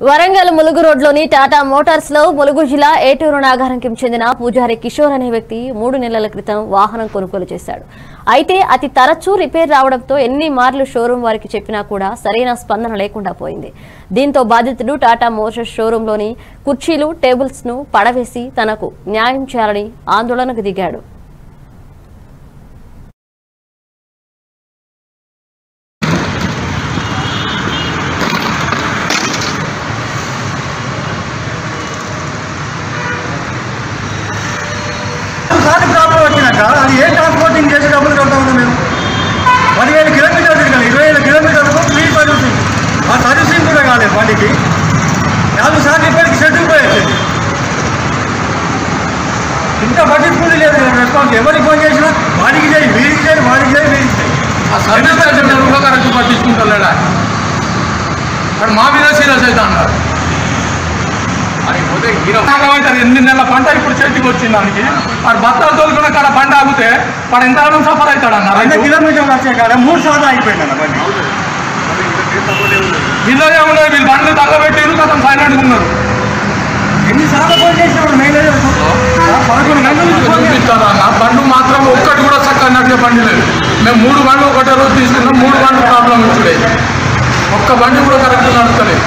వరంగల్ ములుగు రోడ్లోని టాటా మోటార్స్ లో ములుగు జిల్లా ఏటూరు నాగారంకి చెందిన పూజారి కిషోర్ అనే వ్యక్తి మూడు నెలల క్రితం వాహనం కొనుగోలు చేశాడు అయితే అతి తరచూ రిపేర్ రావడంతో ఎన్ని మార్లు షోరూం వారికి చెప్పినా కూడా సరైన స్పందన లేకుండా పోయింది దీంతో బాధితుడు టాటా మోటార్స్ షోరూంలోని కుర్చీలు టేబుల్స్ ను పడవేసి తనకు న్యాయం చేయాలని ఆందోళనకు దిగాడు సార్లు ప్రాబ్లం వచ్చినాక అది ఏ ట్రాన్స్పోర్టింగ్ చేసి డబ్బులు కడతా ఉన్నాం మేము పదివేల కిలోమీటర్లు తిరగాలి ఇరవై వేల కిలోమీటర్లకు ఫ్రీ సర్వీసింగ్ ఆ సర్వీసింగ్ కూడా కాలేదు బండికి నాలుగు సార్లు ఇప్పటికి షెడ్యూల్ పోయేది ఇంకా పట్టించుకుంది లేదు రెస్పాన్స్ ఎవరికి ఫోన్ చేసినా వాడికి చేయి వీడికి చేయి వాడికి చేయి వీడికి చేయి ఆ సర్వీస్ సెంటర్ కూడా కరెక్ట్ పట్టించుకుంటలేడా అక్కడ మా మీద సీరియస్ అవుతా అన్నారు అది ఎనిమిది నెలల పంట ఇప్పుడు చేతికి వచ్చింది దానికి వాడు బత్తాలు తోలుకున్న కాడ పంట ఆగితే వాడు ఎంతకాలం సఫర్ అవుతాడు వంద అన్నారు కిలోమీటర్లు వచ్చే కాడ మూడు సార్లు అయిపోయింది అన్న బండి వీళ్ళు ఏమన్నా వీళ్ళు బండ్లు తగ్గబెట్టి కథం సైలెంట్గా ఉన్నారు ఎన్నిసార్లు ఫోన్ చేసినాడు మెయిన్ పదకొండు గంటల నుంచి ఫోన్ చేసి చూపిస్తాను అన్న బండ్లు మాత్రం ఒక్కటి కూడా చక్కగా నడిచే బండి లేదు మేము మూడు బండ్లు ఒకటే రోజు తీసుకున్నాం మూడు బండ్లు ప్రాబ్లం ఇచ్చుడే ఒక్క బండి కూడా కరెక్ట్ నడుస్తలేదు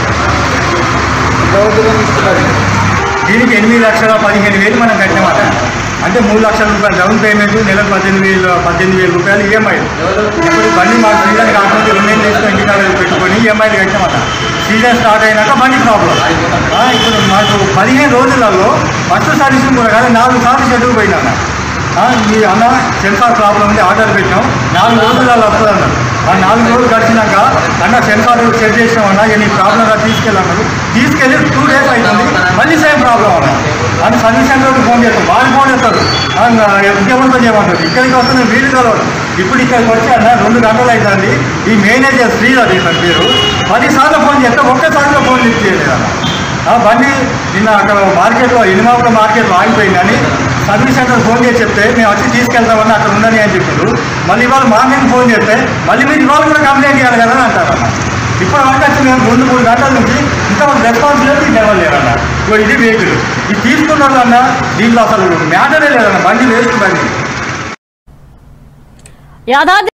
దీనికి ఎనిమిది లక్షల పదిహేను వేలు మనం కట్టినమాట అంటే మూడు లక్షల రూపాయలు డౌన్ పేమెంట్ నెలకు పద్దెనిమిది వేలు పద్దెనిమిది వేల రూపాయలు ఈఎంఐ ఇప్పుడు బండి మాకు సీజన్ కాకపోతే రెండేళ్ళు వేసుకొని ఇంటికాడ పెట్టుకొని ఈఎంఐలు కట్టినమాట సీజన్ స్టార్ట్ అయినాక బండి ప్రాబ్లం ఆ, ఇప్పుడు మాకు పదిహేను రోజులలో ఫస్ట్ సర్వీసింగ్ కూడా కాదు నాలుగు సార్లు షెడ్యూల్ పోయినా మీ అన్న సెన్సార్ ప్రాబ్లం ఉంది ఆర్డర్ పెట్టాం నాలుగు రోజులలో వస్తుంది అన్నారు ఆ నాలుగు రోజులు గడిచినాక అన్న సెన్సార్ సెట్ చేసినాం అన్న ఇక నీ ప్రాబ్లంగా తీసుకెళ్ళన్నారు తీసుకెళ్ళి టూ డేస్ అవుతుంది మళ్ళీ సేమ్ ప్రాబ్లం అన్న అని సర్వీస్ సెంటర్కి ఫోన్ చేస్తాం వాళ్ళు ఫోన్ చేస్తారు ఆ, ఇంకా ఇంకెవరితో చేయమంటారు ఇక్కడికి వస్తే నేను వీలు కలవరు ఇప్పుడు ఇక్కడికి వచ్చి అన్న రెండు గంటలు అవుతుంది ఈ మేనేజర్ శ్రీధర్ ఇతని పేరు పదిసార్లు ఫోన్ చేస్తే ఒక్కసారిలో ఫోన్ లిఫ్ట్ చేయలేదు అన్న ఆ బండి నిన్న అక్కడ మార్కెట్లో ఎనిమాపుల మార్కెట్లో ఆగిపోయిందని సర్వీస్ సెంటర్ ఫోన్ చేసి చెప్తే మేము వచ్చి తీసుకెళ్తామని అక్కడ ఉండని అని చెప్పిండు మళ్ళీ ఇవాళ మార్నింగ్ ఫోన్ చేస్తే మళ్ళీ మీరు ఇవాళ కూడా కంప్లైంట్ చేయాలి కదా అని అంటారు అన్న ఇప్పుడు వరకు వచ్చి మేము రెండు మూడు గంటల నుంచి ఇంకా రెస్పాన్సిబిలిటీ ఇవ్వలేరన్న ఇగో ఇది వెహికల్ ఇది తీసుకున్నాడు అన్న దీంట్లో అసలు మ్యాటరే లేదన్న బండి వేస్ట్ బండి యాదాద్రి